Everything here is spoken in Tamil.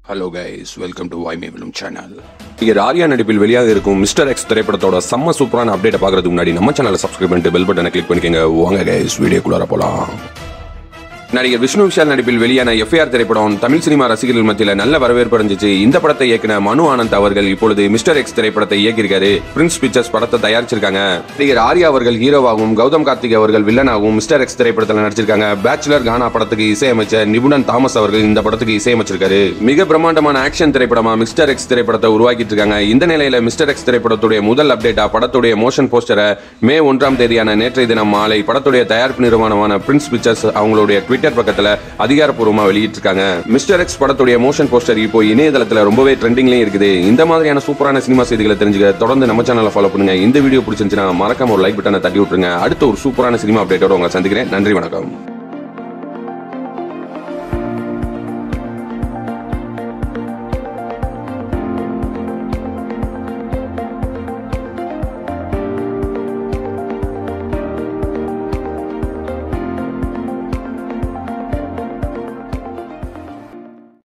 ஹலோ கைஸ் வெல்கம் டு வாய்மை விழும் சேனல் இங்கே ஆர்யா நடிப்பில் வெளியாக இருக்கும் மிஸ்டர் எக்ஸ் திரைப்படத்தோட செம்ம சூப்பரான அப்டேட்டை பார்க்கறதுக்கு முன்னாடி நம்ம சேனலை சப்ஸ்கிரைப் பண்ணிட்டு பெல் பட்டனை கிளிக் பண்ணிக்கோங்க வாங்க கைஸ் வீடியோக்குள்ளார போலாம் நடிகர் விஷ்ணு விஷால் நடிப்பில் வெளியான எஃப்ஐஆர் திரைப்படம் தமிழ் சினிமா ரசிகர்கள் மத்தியில் நல்ல வரவேற்பு அடைஞ்சிச்சு இந்த படத்தை இயக்கின மனு ஆனந்த் அவர்கள் இப்பொழுது மிஸ்டர் எக்ஸ் திரைப்படத்தை இயக்கியிருக்காரு பிரின்ஸ் பிக்சர்ஸ் படத்தை தயாரிச்சிருக்காங்க நடிகர் ஆர்யா அவர்கள் ஹீரோவாகவும் கௌதம் கார்த்திக் அவர்கள் வில்லனாகவும் மிஸ்டர் எக்ஸ் திரைப்படத்தில் நடிச்சிருக்காங்க பேச்சுலர் கானா படத்துக்கு இசையமைச்சர் நிபுணன் தாமஸ் அவர்கள் இந்த படத்துக்கு இசையமைச்சிருக்காரு மிக பிரம்மாண்டமான ஆக்ஷன் திரைப்படமா மிஸ்டர் எக்ஸ் திரைப்படத்தை உருவாக்கிட்டு இருக்காங்க இந்த நிலையில மிஸ்டர் எக்ஸ் திரைப்படத்துடைய முதல் அப்டேட்டா படத்துடைய மோஷன் போஸ்டரை மே ஒன்றாம் தேதியான நேற்றைய தினம் மாலை படத்துடைய தயாரிப்பு நிறுவனமான பிரின்ஸ் பிக்சர்ஸ் அவங்களுடைய ட்விட்டர் பக்கத்துல அதிகாரப்பூர்வமா வெளியிட்டிருக்காங்க மிஸ்டர் எக்ஸ் படத்துடைய மோஷன் போஸ்டர் இப்போ இணையதளத்துல ரொம்பவே ட்ரெண்டிங்லயும் இருக்குது இந்த மாதிரியான சூப்பரான சினிமா செய்திகளை தெரிஞ்சுக்க தொடர்ந்து நம்ம சேனலை ஃபாலோ பண்ணுங்க இந்த வீடியோ பிடிச்சிருந்துச்சுன்னா மறக்காம ஒரு லைக் பட்டனை தட்டி விட்டுருங்க அடுத்த ஒரு சூப்பரான சினிமா அப்டேட்டோட உங்களை சந்திக்கிறேன் நன்றி வணக்கம்